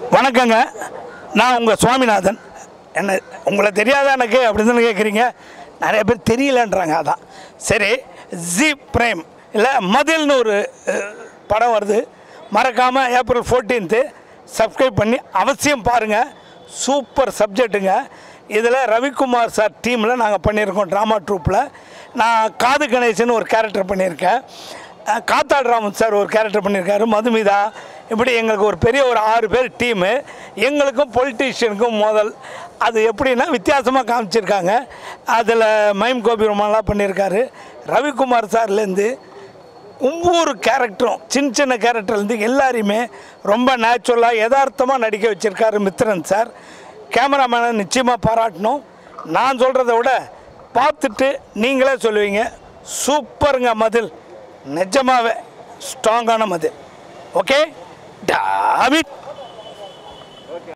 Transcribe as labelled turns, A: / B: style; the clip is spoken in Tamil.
A: வணக்கங்க நான் உங்கள் சுவாமிநாதன் என்ன உங்களை தெரியாதா எனக்கு அப்படின்னு தானே கேட்குறீங்க நிறைய பேர் தெரியலன்றாங்க அதான் சரி ஜி பிரேம் இல்லை மதில்னு ஒரு அஹ், படம் வருது மறக்காமல் ஏப்ரல் ஃபோர்டீன்த்து சப்ஸ்கிரைப் பண்ணி அவசியம் பாருங்கள் சூப்பர் சப்ஜெக்ட்டுங்க இதில் ரவிக்குமார் சார் டீமில் நாங்கள் பண்ணியிருக்கோம் ட்ராமா ட்ரூப்பில் நான் காது கணேசன் ஒரு கேரக்டர் பண்ணியிருக்கேன் அஹ், காத்தாடு ராமன் சார் ஒரு கேரக்டர் பண்ணியிருக்காரு மதுமிதா இப்படி எங்களுக்கு ஒரு பெரிய ஒரு ஆறு பேர் டீமு எங்களுக்கும் பொலிட்டீஷியனுக்கும் மோதல் அது எப்படின்னா வித்தியாசமாக காமிச்சிருக்காங்க அதில் மைம் கோபி ரொமான்லாம் பண்ணியிருக்காரு ரவிக்குமார் சார்லேருந்து ஒவ்வொரு கேரக்டரும் சின்ன சின்ன கேரக்டர்லேருந்து எல்லாரையுமே ரொம்ப நேச்சுரலாக யதார்த்தமாக நடிக்க வச்சுருக்காரு மித்ரன் சார் கேமராமேனை நிச்சயமாக பாராட்டணும் நான் சொல்கிறத விட பார்த்துட்டு நீங்களே சொல்லுவீங்க சூப்பருங்க மதில் நிஜமாவே ஸ்ட்ராங்கான மதில் ஓகே டாவிட்